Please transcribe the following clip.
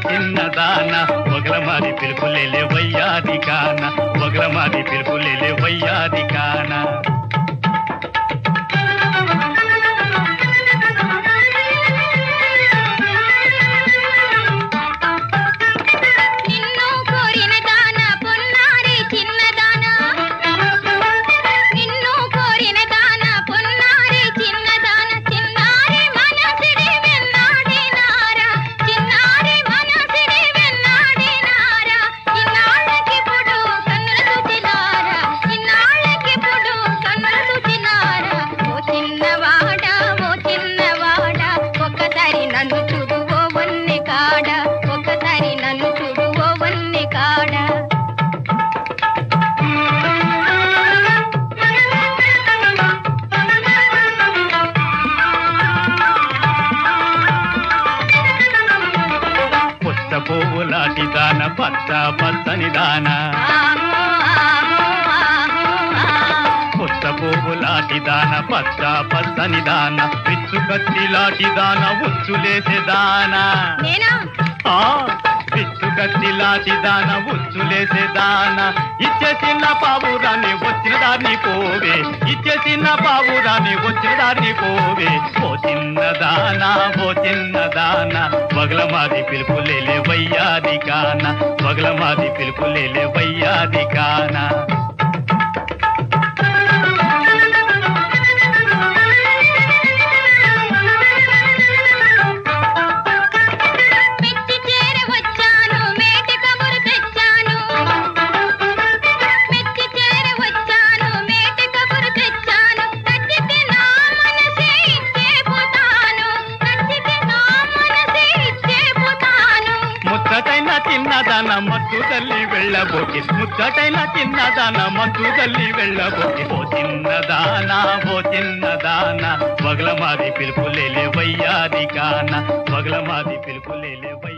చిన్నదాన ఒకల మాది పిలుపులేలే వయ్యాది కాన ఒకల మాది పిలుపులేలే వయ్యాది కాన నిన్ను కోరిన దాన పొన్నారి చిన్నదాన నిన్ను కోరిన దాన పొన్నారి చిన్నదాన చిన్నారి మనసిడి వెన్నాడినారా చిన్నారి మనసిడి వెన్నాడినారా ఇన్నాళ్ళకిప్పుడు కన్నుల చూచినారా ఇన్నాళ్ళకిప్పుడు కన్నుల చూచినారా ఓ చిన్నవాడ ఓ చిన్నవాడ ఒక్కసారి నన్ను చూడు ఓ వన్నె కాడ ఒక్కసారి నన్ను చూడు ఓ వన్నె కాడ పుట్ట పువ్వులాటి దాన పచ్చ పచ్చని దాన ఆహో ఆహో ఆహో ఆహో పుట్ట పువ్వులాటి దాన పచ్చ పచ్చని దాన పిచ్చు కత్తిలాటి దాన ఉచ్చులేసే దాన నేనా ఆ పిచ్చు కత్తిలాటి దాన ఉచ్చులేసే దాన ఇచ్చే చిన్న పావురాన్ని వచ్చిన దాన్ని పోవే ఇచ్చే చిన్న పావురాన్ని వచ్చిన దాన్ని పోవే ఓ చిన్న దాన ఓ చిన్న దాన వగల మాది పిలుపులేలే వయ్యాది కాన వగల మాది పిలుపులేలే వయ్యాది కానా మెచ్చి చేర వచ్చాను మేటి కబురు తెచ్చాను మెచ్చి చేర వచ్చాను మేటి కబురు తెచ్చాను నచ్చితే నా మనసే ఇచ్చే పోతాను నచ్చితే నా మనసే ఇచ్చే పోతాను ముచ్చటైన చిన్నదాన మత్తు తల్లి వెళ్ళబోకి ముచ్చటైన చిన్నదాన మత్తు తల్లి వెళ్ళబోకి ఓ చిన్నదాన ఓ చిన్నదాన వగల మాది పిలుపులేలే వయ్యాది కాన వగల మాది పిలుపులేలే వయ్యాది